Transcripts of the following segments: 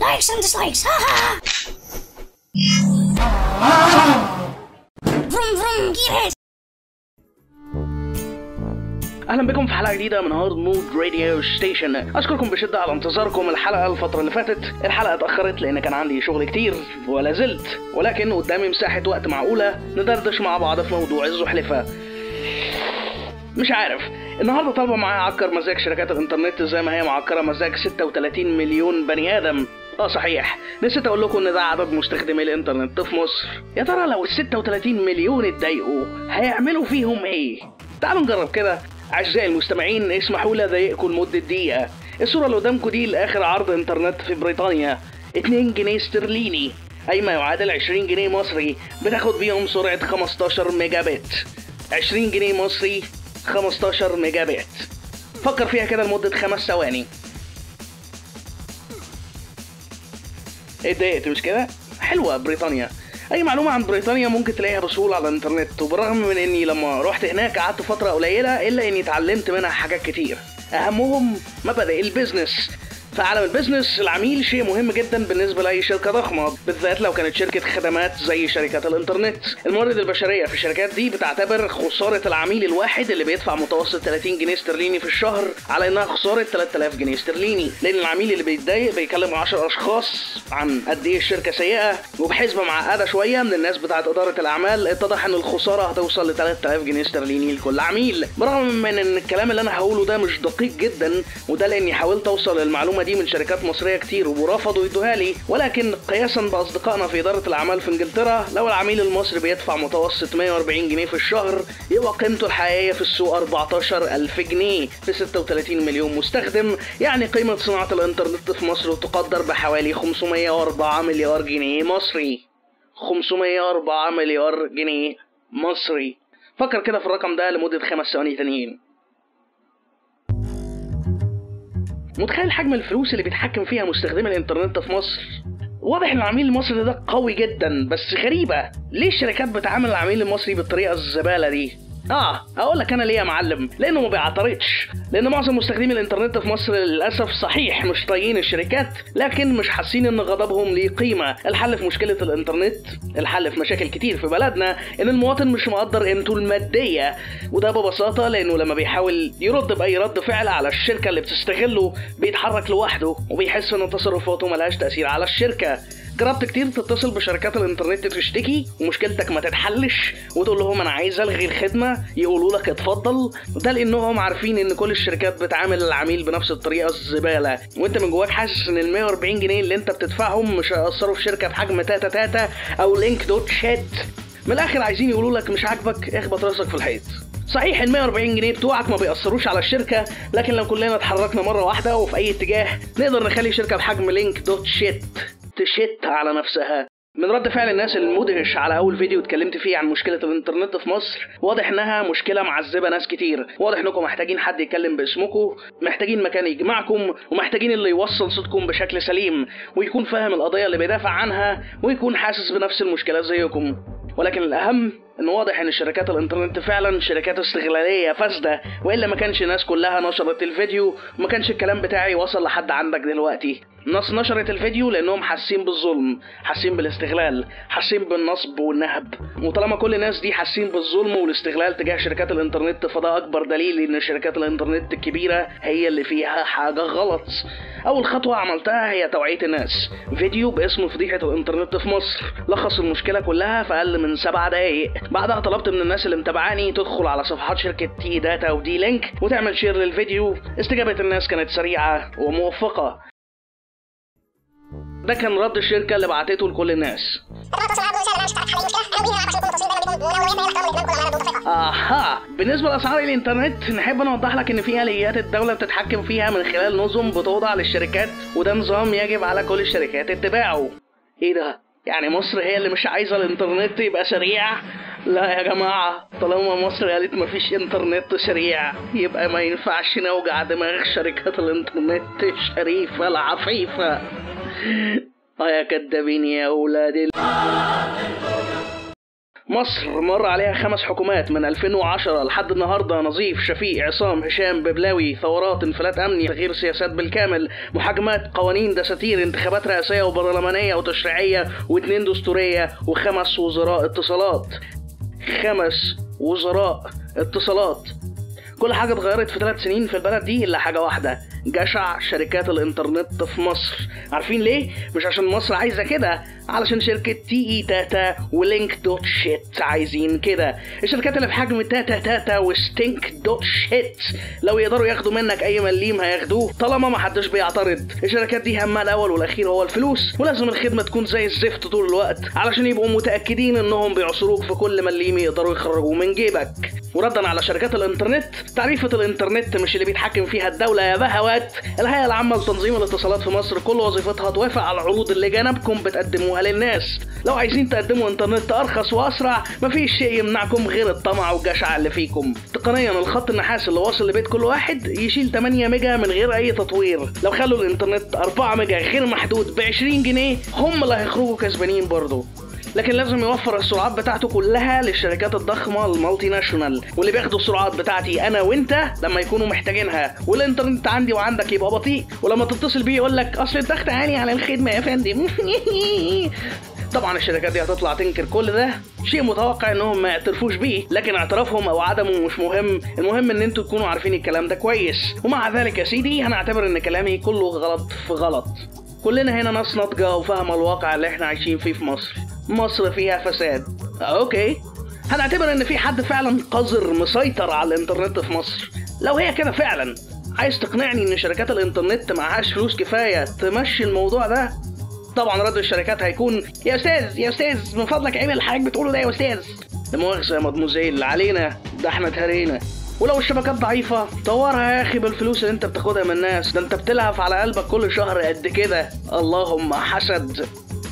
Likes and dislikes, haha! vroom vroom, gearhead! اهلا بكم في حلقه جديده من هارد مود راديو ستيشن اشكركم بشده على انتظاركم الحلقه الفتره اللي فاتت الحلقه اتاخرت لان كان عندي شغل كتير ولا زلت ولكن قدامي مساحه وقت معقوله ندردش مع بعض في موضوع الزحلفه مش عارف النهارده طالبه معايا اعكر مزاج شركات الانترنت زي ما هي معكره مزاج 36 مليون بني ادم اه صحيح نسيت اقول لكم ان ده عدد مستخدمي الانترنت في مصر يا ترى لو ال 36 مليون اتضايقوا هيعملوا فيهم ايه تعالوا نجرب كده اعزائي المستمعين اسمحوا لي اضايقكم لمده دقيقه الصوره اللي قدامكم دي لاخر عرض انترنت في بريطانيا 2 جنيه استرليني اي ما يعادل 20 جنيه مصري بتاخد بيهم سرعه 15 ميجا بت 20 جنيه مصري 15 ميجا بت فكر فيها كده لمده خمس ثواني اتضايقت مش كده؟ حلوة بريطانيا أي معلومة عن بريطانيا ممكن تلاقيها بسهولة على الإنترنت وبالرغم من إني لما رحت هناك قعدت فترة قليلة إلا إني اتعلمت منها حاجات كتير أهمهم مبادئ البيزنس في عالم البيزنس العميل شيء مهم جدا بالنسبة لأي شركة ضخمة بالذات لو كانت شركة خدمات زي شركات الإنترنت الموارد البشرية في الشركات دي بتعتبر خسارة العميل الواحد اللي بيدفع متوسط 30 جنيه استرليني في الشهر على إنها خسارة 3000 جنيه استرليني لأن العميل اللي بيتضايق بيكلم 10 أشخاص عن قد إيه الشركة سيئة وبحسبة معقدة شوية من الناس بتاعت إدارة الأعمال اتضح إن الخسارة هتوصل ل 3000 جنيه استرليني لكل عميل برغم من إن الكلام اللي أنا هقوله ده مش دقيق جدا وده لأني حاولت أوصل للمعلومة دي من شركات مصرية كتير ورفضوا يدوها لي ولكن قياسا بأصدقائنا في إدارة الأعمال في إنجلترا لو العميل المصري بيدفع متوسط 140 جنيه في الشهر يبقى قيمته الحقيقية في السوق 14000 جنيه في 36 مليون مستخدم يعني قيمة صناعة الإنترنت في مصر تقدر بحوالي 504 مليار جنيه مصري 504 مليار جنيه مصري فكر كده في الرقم ده لمدة خمس ثواني تانيين متخيل حجم الفلوس اللي بيتحكم فيها مستخدمي الانترنت في مصر واضح ان العميل المصري ده قوي جدا بس غريبة ليه الشركات بتعامل العميل المصري بالطريقة الزبالة دي اه اقول لك انا ليه يا معلم لانه ما بيعترضش لان معظم مستخدمي الانترنت في مصر للاسف صحيح مش طايقين الشركات لكن مش حاسين ان غضبهم ليه قيمه الحل في مشكله الانترنت الحل في مشاكل كتير في بلدنا ان المواطن مش مقدر قيمته الماديه وده ببساطه لانه لما بيحاول يرد باي رد فعل على الشركه اللي بتستغله بيتحرك لوحده وبيحس ان تصرفاته ملهاش تاثير على الشركه جربت كتير تتصل بشركات الانترنت تشتكي ومشكلتك ما تتحلش وتقول لهم انا عايز الغي الخدمه يقولوا لك اتفضل ده لانهم عارفين ان كل الشركات بتعامل العميل بنفس الطريقه الزباله وانت من جواك حاسس ان ال 140 جنيه اللي انت بتدفعهم مش هيأثروا في شركه بحجم تاتا تاتا او لينك دوت شات من الاخر عايزين يقولوا لك مش عاجبك اخبط راسك في الحيط صحيح ال 140 جنيه بتوعك ما بيأثروش على الشركة لكن لو كلنا اتحركنا مرة واحدة وفي أي اتجاه نقدر نخلي شركة بحجم لينك دوت شيت تشت على نفسها من رد فعل الناس المدهش على اول فيديو اتكلمت فيه عن مشكله الانترنت في مصر واضح انها مشكله معذبه ناس كتير واضح انكم محتاجين حد يتكلم باسمكم محتاجين مكان يجمعكم ومحتاجين اللي يوصل صوتكم بشكل سليم ويكون فاهم القضيه اللي بيدافع عنها ويكون حاسس بنفس المشكله زيكم ولكن الاهم ان واضح ان شركات الانترنت فعلا شركات استغلاليه فاسده والا ما كانش الناس كلها نشرت الفيديو وما كانش الكلام بتاعي وصل لحد عندك دلوقتي الناس نشرت الفيديو لانهم حاسين بالظلم حاسين بالاستغلال حاسين بالنصب والنهب وطالما كل الناس دي حاسين بالظلم والاستغلال تجاه شركات الانترنت فده اكبر دليل ان شركات الانترنت الكبيره هي اللي فيها حاجه غلط اول خطوه عملتها هي توعيه الناس فيديو باسم فضيحه الانترنت في مصر لخص المشكله كلها في اقل من سبع دقايق بعدها طلبت من الناس اللي متابعاني تدخل على صفحات شركه تي داتا ودي لينك وتعمل شير للفيديو استجابه الناس كانت سريعه وموفقه ده كان رد الشركة اللي بعتته لكل الناس اها بالنسبه لاسعار الانترنت نحب نوضح لك ان في اليات الدوله بتتحكم فيها من خلال نظم بتوضع للشركات وده نظام يجب على كل الشركات اتباعه ايه ده يعني مصر هي اللي مش عايزه الانترنت يبقى سريع لا يا جماعة طالما مصر قالت مفيش انترنت سريع يبقى ما ينفعش نوجع دماغ شركات الانترنت الشريفة العفيفة اه يا كدابين يا اولاد ال... مصر مر عليها خمس حكومات من 2010 لحد النهارده نظيف شفيق عصام هشام ببلاوي ثورات انفلات امني تغيير سياسات بالكامل محاكمات قوانين دساتير انتخابات رئاسيه وبرلمانيه وتشريعيه واثنين دستوريه وخمس وزراء اتصالات خمس وزراء اتصالات كل حاجة اتغيرت في ثلاث سنين في البلد دي إلا حاجة واحدة جشع شركات الإنترنت في مصر عارفين ليه؟ مش عشان مصر عايزة كده علشان شركة تي إي تاتا ولينك دوت شيت عايزين كده الشركات اللي بحجم تاتا تاتا وستينك دوت شيت لو يقدروا ياخدوا منك أي مليم هياخدوه طالما ما حدش بيعترض الشركات دي همها الأول والأخير هو الفلوس ولازم الخدمة تكون زي الزفت طول الوقت علشان يبقوا متأكدين إنهم بيعصروك في كل مليم يقدروا يخرجوه من جيبك وردا على شركات الإنترنت تعريفة الإنترنت مش اللي بيتحكم فيها الدولة يا بهوات الهيئة العامة لتنظيم الاتصالات في مصر كل وظيفتها توافق على العروض اللي جنبكم بتقدموها للناس لو عايزين تقدموا انترنت ارخص واسرع مفيش شيء يمنعكم غير الطمع والجشع اللي فيكم تقنيا الخط النحاس اللي واصل لبيت كل واحد يشيل 8 ميجا من غير اي تطوير لو خلوا الانترنت 4 ميجا غير محدود ب 20 جنيه هم اللي هيخرجوا كسبانين برضه لكن لازم يوفر السرعات بتاعته كلها للشركات الضخمه المالتي ناشونال واللي بياخدوا السرعات بتاعتي انا وانت لما يكونوا محتاجينها والانترنت عندي وعندك يبقى بطيء ولما تتصل بيه يقول لك اصل الضغط عالي على الخدمه يا فندم طبعا الشركات دي هتطلع تنكر كل ده شيء متوقع انهم ما يعترفوش بيه لكن اعترافهم او عدمه مش مهم المهم ان انتوا تكونوا عارفين الكلام ده كويس ومع ذلك يا سيدي هنعتبر ان كلامي كله غلط في غلط كلنا هنا ناس ناضجة وفاهمة الواقع اللي احنا عايشين فيه في مصر مصر فيها فساد اوكي هنعتبر ان في حد فعلا قذر مسيطر على الانترنت في مصر لو هي كده فعلا عايز تقنعني ان شركات الانترنت معهاش فلوس كفايه تمشي الموضوع ده طبعا رد الشركات هيكون يا استاذ يا استاذ من فضلك عيب اللي حضرتك بتقوله ده يا استاذ لا مؤاخذه يا مدموزيل علينا ده احنا اتهرينا ولو الشبكات ضعيفة طورها يا اخي بالفلوس اللي انت بتاخدها من الناس ده انت بتلهف على قلبك كل شهر قد كده اللهم حسد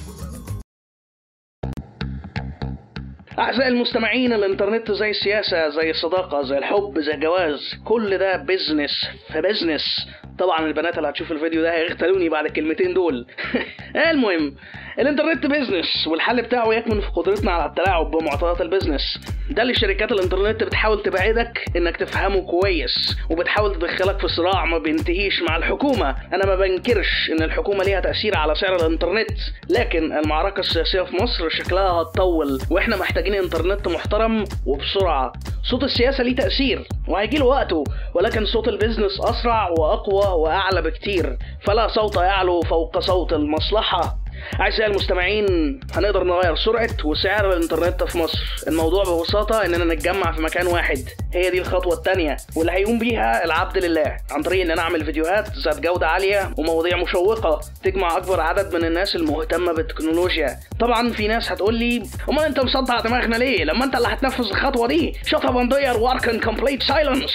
أعزائي المستمعين الإنترنت زي السياسة زي الصداقة زي الحب زي الجواز كل ده بيزنس في بيزنس طبعا البنات اللي هتشوف الفيديو ده هيغتالوني بعد الكلمتين دول المهم الانترنت بيزنس والحل بتاعه يكمن في قدرتنا على التلاعب بمعطيات البيزنس ده اللي شركات الانترنت بتحاول تبعدك انك تفهمه كويس وبتحاول تدخلك في صراع ما بينتهيش مع الحكومه انا ما بنكرش ان الحكومه ليها تاثير على سعر الانترنت لكن المعركه السياسيه في مصر شكلها هتطول واحنا محتاجين انترنت محترم وبسرعه صوت السياسه ليه تاثير وهيجي له وقته ولكن صوت البيزنس اسرع واقوى واعلى بكتير فلا صوت يعلو فوق صوت المصلحه أعزائي المستمعين هنقدر نغير سرعة وسعر الإنترنت في مصر الموضوع ببساطة إننا نتجمع في مكان واحد هي دي الخطوة التانية واللي هيقوم بيها العبد لله عن طريق إن أنا أعمل فيديوهات ذات جودة عالية ومواضيع مشوقة تجمع أكبر عدد من الناس المهتمة بالتكنولوجيا طبعا في ناس هتقول لي أمال أنت مصدع دماغنا ليه لما أنت اللي هتنفذ الخطوة دي شوت اب اندير ورك ان كومبليت سايلنس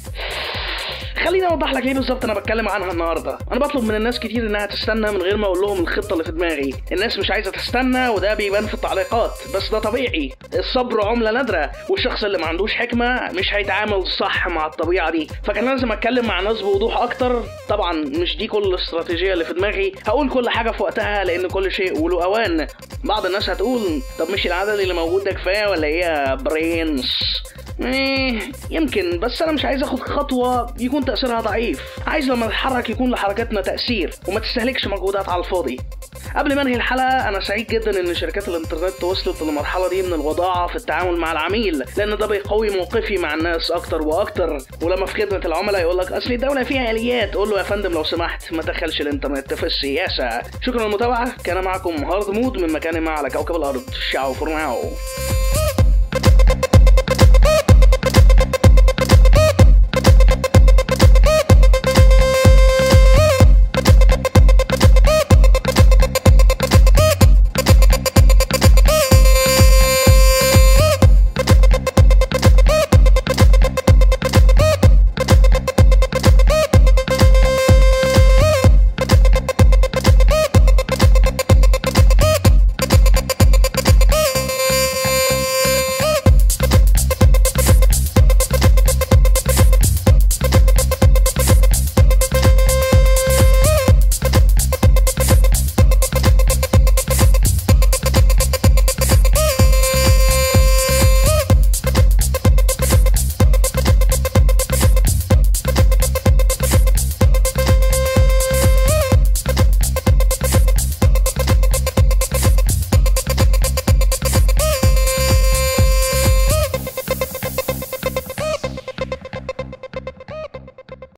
خليني اوضح لك ليه بالظبط انا بتكلم عنها النهارده انا بطلب من الناس كتير انها تستنى من غير ما اقول لهم الخطه اللي في دماغي الناس مش عايزه تستنى وده بيبان في التعليقات بس ده طبيعي الصبر عمله نادره والشخص اللي ما عندوش حكمه مش هيتعامل صح مع الطبيعه دي فكان لازم اتكلم مع ناس بوضوح اكتر طبعا مش دي كل الاستراتيجيه اللي في دماغي هقول كل حاجه في وقتها لان كل شيء وله اوان بعض الناس هتقول طب مش العدد اللي موجود ده كفايه ولا ايه يا برينس ايه يمكن بس انا مش عايز اخد خطوه يكون تاثيرها ضعيف عايز لما نتحرك يكون لحركاتنا تاثير وما تستهلكش مجهودات على الفاضي قبل ما انهي الحلقه انا سعيد جدا ان شركات الانترنت وصلت للمرحله دي من الوضاعه في التعامل مع العميل لان ده بيقوي موقفي مع الناس اكتر واكتر ولما في خدمه العملاء يقول لك اصل الدوله فيها اليات قول له يا فندم لو سمحت ما تدخلش الانترنت في السياسه شكرا للمتابعه كان معكم هارد مود من مكان ما على كوكب الارض شاو فور ناو